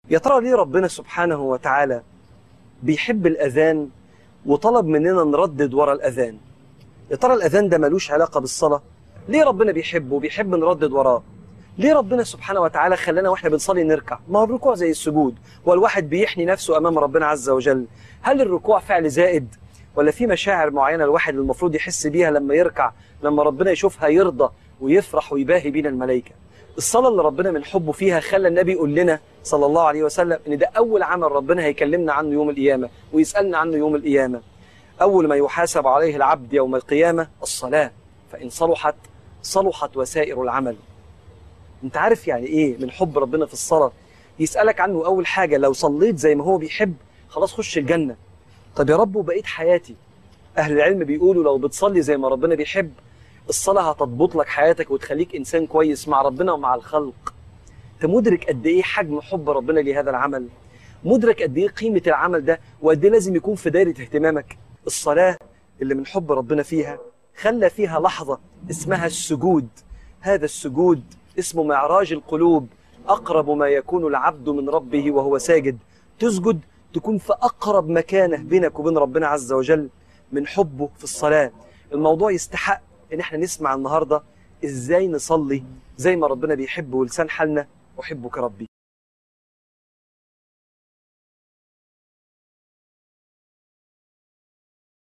يا ترى ليه ربنا سبحانه وتعالى بيحب الأذان وطلب مننا نردد ورا الأذان يا ترى الأذان ده ملوش علاقة بالصلاة ليه ربنا بيحبه وبيحب نردد وراه ليه ربنا سبحانه وتعالى خلانا واحنا بنصلي نركع ما هو الركوع زي السجود والواحد بيحني نفسه أمام ربنا عز وجل هل الركوع فعل زائد ولا في مشاعر معينة الواحد المفروض يحس بيها لما يركع لما ربنا يشوفها يرضى ويفرح ويباهي بينا الملائكة الصلاة اللي ربنا من حبه فيها خلى النبي يقول لنا صلى الله عليه وسلم ان ده اول عمل ربنا هيكلمنا عنه يوم القيامة ويسألنا عنه يوم القيامة اول ما يحاسب عليه العبد يوم القيامة الصلاة فإن صلحت صلحت وسائر العمل انت عارف يعني ايه من حب ربنا في الصلاة يسألك عنه اول حاجة لو صليت زي ما هو بيحب خلاص خش الجنة طب يا رب وبقيت حياتي اهل العلم بيقولوا لو بتصلي زي ما ربنا بيحب الصلاة هتضبط لك حياتك وتخليك إنسان كويس مع ربنا ومع الخلق أنت مدرك قد إيه حجم حب ربنا لهذا العمل مدرك قد إيه قيمة العمل ده وقد إيه لازم يكون في دايرة اهتمامك الصلاة اللي من حب ربنا فيها خلى فيها لحظة اسمها السجود هذا السجود اسمه معراج القلوب أقرب ما يكون العبد من ربه وهو ساجد تسجد تكون في أقرب مكانه بينك وبين ربنا عز وجل من حبه في الصلاة الموضوع يستحق ان احنا نسمع النهارده ازاي نصلي زي ما ربنا بيحب ولسان حالنا احبك ربي